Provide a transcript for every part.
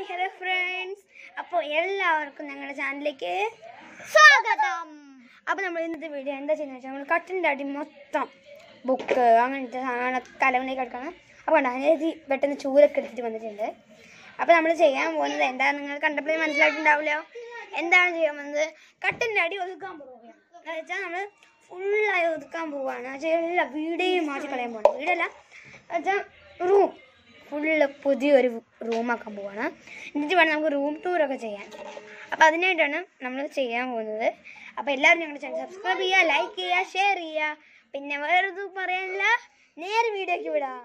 Hello friends അപ്പോൾ എല്ലാവർക്കും ഞങ്ങളുടെ ചാനലിലേക്ക് സ്വാഗതം അപ്പോൾ നമ്മൾ ഇന്നത്തെ വീഡിയോ എന്താ ചെയ്യുന്നത് വെച്ചാൽ നമ്മൾ കട്ടിൻ്റെ അടി മൊത്തം ബുക്ക് അങ്ങനത്തെ സാധനങ്ങളൊക്കെ കലവണേക്ക് എടുക്കണം അപ്പോൾ കണ്ടോ അതിനകത്ത് പെട്ടെന്ന് ചൂരൊക്കെ എടുത്തിട്ട് വന്നിട്ടുണ്ട് അപ്പോൾ നമ്മൾ ചെയ്യാൻ പോകുന്നത് എന്താ നിങ്ങൾ കണ്ടപ്പോഴേ മനസ്സിലായിട്ടുണ്ടാവില്ലോ എന്താണ് ചെയ്യാൻ പോകുന്നത് കട്ടിൻ്റെ അടി ഒതുക്കാൻ പോവുകയാണ് എന്ന് വെച്ചാൽ നമ്മൾ ഫുള്ളായി ഒതുക്കാൻ പോവുകയാണ് എന്ന് വെച്ചാൽ എല്ലാ വീടേയും മാറ്റി കളയാൻ പോകണം വീടല്ല വെച്ചാൽ റൂം ഫുള്ള് പുതിയൊരു റൂമാക്കാൻ പോവാണ് എന്നിട്ട് വേണം നമുക്ക് റൂം ടൂറൊക്കെ ചെയ്യാൻ അപ്പോൾ അതിനായിട്ടാണ് നമ്മൾ ചെയ്യാൻ പോകുന്നത് അപ്പോൾ എല്ലാവരും ഞങ്ങളുടെ ചാനൽ സബ്സ്ക്രൈബ് ചെയ്യുക ലൈക്ക് ചെയ്യുക ഷെയർ ചെയ്യുക പിന്നെ വേറെ ഒന്നും പറയാനില്ല നേരെ വീഡിയോക്ക് വിടാം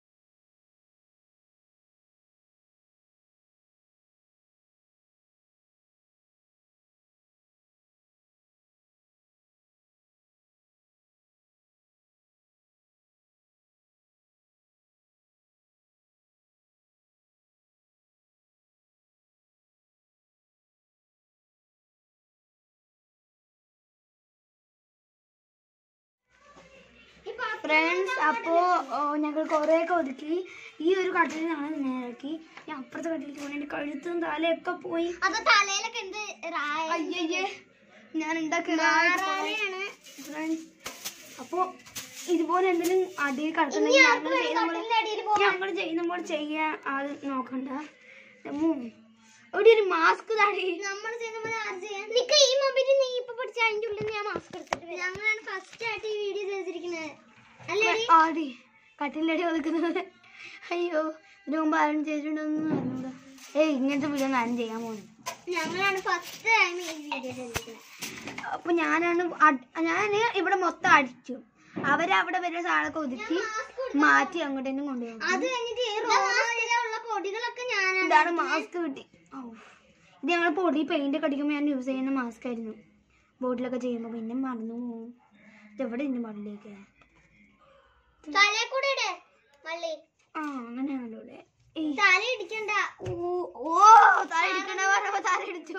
ഫ്രണ്ട്സ് അപ്പോൾ ഞങ്ങൾ കുറേയൊക്കെ ഒതുക്കി ഈ ഒരു കട്ടിൽ ഞങ്ങൾ നേരാക്കി ഞാൻ അപ്പുറത്തെ കട്ടിലേക്ക് പോയി എൻ്റെ കഴുത്തും തലയൊക്കെ പോയി അത് തലയിലൊക്കെ എന്ത് റായ അയ്യയ്യേ ഞാൻ ഉണ്ടാക്കിയ റാറായാണ്. ഫ്രണ്ട്സ് അപ്പോൾ ഇതുപോലെ എന്തെങ്കിലും അടിയിൽ ഇനി കിടക്കുന്നെങ്കിൽ ആർക്ക് ഞങ്ങൾ വേണം ചെയ്യുന്ന പോലെ കട്ടിലിന്റെ അടിയിൽ പോകാൻ? ഞങ്ങൾ ചെയ്യുന്ന പോലെ ചെയ്യാൻ അത് നോക്കണ്ട ഉം. ഇവിടെ ഒരു മാസ്ക് താടി നമ്മൾ ചെയ്യുന്ന പോലെ ആര് ചെയ്യാൻ നിക്ക് ഈ മൊബൈൽ നീ ഇപ്പൊ പഠിച്ച അതിന്റെ ഉള്ളിൽ ഞാൻ മാസ്ക് എടുത്തിട്ട് വരാം. ഞങ്ങളാണ് ഫസ്റ്റ് ആയിട്ട് ഈ വീഡിയോ ചെയ്തിരിക്കുന്നത് അല്ലേ ആടി കട്ടിലിൻ്റെ അടി ഒതുക്കുന്നത് അയ്യോ ഇതിനു മുമ്പ് ആരും ചെയ്തിട്ടുണ്ടെന്ന് പറഞ്ഞൂടാ ഏയ് ഇങ്ങനത്തെ വീഡിയോ ഒന്നും ആരും ചെയ്യാൻ പോകുന്നത് ഞങ്ങളാണ് ഫസ്റ്റ് ടൈം ഈ വീഡിയോ ചെയ്തിരിക്കുന്നത് അപ്പൊ ഞാനാണ് ഞാൻ ഇവിടെ മൊത്തം അടിച്ചു അവരവിടെ വരുന്ന സാധനമൊക്കെ ഒതുക്കി മാറ്റി അങ്ങോട്ടേനും കൊണ്ടുപോകും അത് കഴിഞ്ഞിട്ട് ഈ റോഡിലുള്ള പൊടികളൊക്കെ ഞാനാണ് ഇതാണ് മാസ്ക് കിട്ടി ഔ. ഇത് ഞങ്ങൾ പൊടി പെയിന്റ് ഒക്കെ അടിക്കുമ്പോൾ ഞാൻ യൂസ് ചെയ്യുന്ന മാസ്ക് ആയിരുന്നു ബോട്ടിലൊക്കെ ചെയ്യുമ്പോൾ പിന്നെ മറന്നു പോകും ഇതെവിടെ ഇന്ന് മണ്ണിലേക്ക് തലേ കൂടെ ഇട് വള്ളി ആ അങ്ങനെയാണല്ലോ ഇവിടെ ഏയ്. തല ഇടിക്കണ്ട ഓ ഓ തല ഇടിക്കണ പറഞ്ഞപ്പോ തല ഇടിച്ചു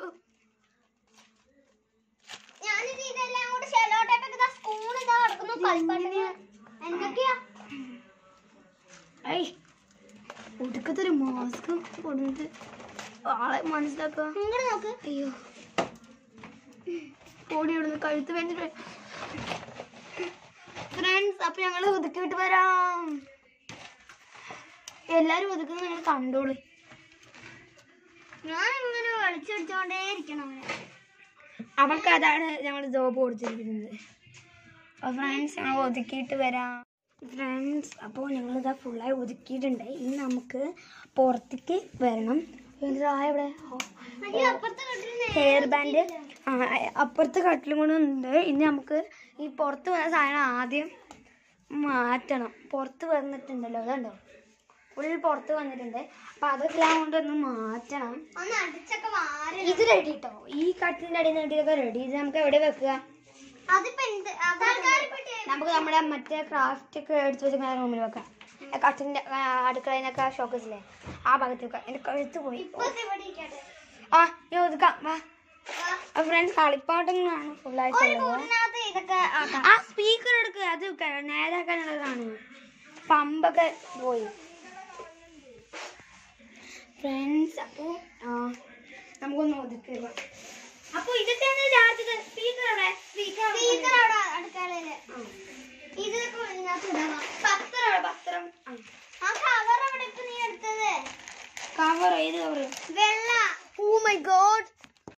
ഞാനിത് ഇതെല്ലാം കൂടെ ഷെലോട്ടൊക്കെ സ്കൂൾ ഇതാ കിടക്കുന്നു കളിപ്പാട്ടങ്ങൾ എന്തൊക്കെയാ ഐ ഒടുക്കത്തെ ഒരു മാസ്ക് കൊടുത്തിട്ട് ആളെ മനസ്സിലാക്കുക ഇങ്ങോട്ട് നോക്ക് അയ്യോ ഓടി ഇവിടുന്ന് കഴുത്ത് വെച്ചിട്ട് ഫ്രണ്ട്സ് അപ്പൊ ഞങ്ങൾ ഒതുക്കി വിട്ട് വരാം എല്ലാരും ഒതുക്കുന്നത് നിങ്ങൾ കണ്ടോളൂ ഞാൻ ഇങ്ങനെ വലിച്ചടിച്ചോണ്ടേ ഇരിക്കണം അവനെ അവർക്ക് അതാണ് ഞങ്ങൾ ജോബ് കൊടുത്തിരിക്കുന്നത് അപ്പോൾ ഫ്രണ്ട്സ് ഞങ്ങൾ ഒതുക്കിയിട്ട് വരാം ഫ്രണ്ട്സ് അപ്പോൾ ഞങ്ങളിതാ ഫുള്ളായി ഒതുക്കിയിട്ടുണ്ട് ഇനി നമുക്ക് പുറത്തേക്ക് വരണം എന്താ ഇവിടെ അയ്യോ, അപ്പുറത്തെ കട്ടിലിന് ഹെയർ ബാൻഡ് അപ്പുറത്തെ കട്ടിലും കൂടെ ഉണ്ട് ഇനി നമുക്ക് ഈ പുറത്ത് വന്ന സാധനം ആദ്യം മാറ്റണം പുറത്ത് വന്നിട്ടുണ്ടല്ലോ അതുണ്ടോ ഫുൾ പുറത്ത് വന്നിട്ടുണ്ട് അപ്പം അതൊക്കെ കൊണ്ടൊന്ന് മാറ്റണം ഒന്ന് അടിച്ചൊക്കെ വാര ഇത് റെഡി കേട്ടോ ഈ കട്ടിലിൻ്റെ അടിയിൽ നിന്ന് ഇതൊക്കെ റെഡി ഇത് നമുക്ക് എവിടെ വെക്കുക അതിപ്പോ എന്ത് തൽക്കാലപ്പെട്ടി നമുക്ക് നമ്മുടെ മറ്റേ ക്രാഫ്റ്റ് ഒക്കെ എടുത്ത് വെച്ചിരിക്കുന്ന റൂമിൽ വെക്കാം ആ കട്ടിലിൻ്റെ അടുക്കളയിൽ നിന്നൊക്കെ ഷോക്കേസില്ലേ ആ ഭാഗത്ത് വെക്കാം എൻ്റെ കഴുത്ത് പോയി ഇപ്പൊ ഇവിടെ ഇരിക്കട്ടെ ആ ഞാൻ ഒതുക്കാം വാ ആ, ഫ്രണ്ട്സ് കളിപ്പാട്ടങ്ങളാണ് ഒരു ഫുള്ളായിട്ടുള്ളത് കൂടിനകത്ത് ഇതൊക്കെ ആക്കാം ആ സ്പീക്കർ എടുക്കുക അത് ക- നേരാക്കാനുള്ളതാണ് പമ്പൊക്കെ പോയി ഫ്രണ്ട്സ് അപ്പോൾ നമുക്കൊന്ന് ഒതുക്കുക അപ്പോൾ ഇതൊക്കെയാണ് രാത്രി സ്പീക്കർ അവിടെ സ്പീക്കർ സ്പീക്കർ അവിടെ അടുക്കളയില് ഇതൊക്കെ ഇതിനകത്ത് ഇടണം പത്രം അവിടെ പത്രം ആ കവർ അവിടെ ഇപ്പൊ നീ എടുത്തത് കവർ ഏത് കവർ വെള്ള ഓ മൈ ഗോഡ്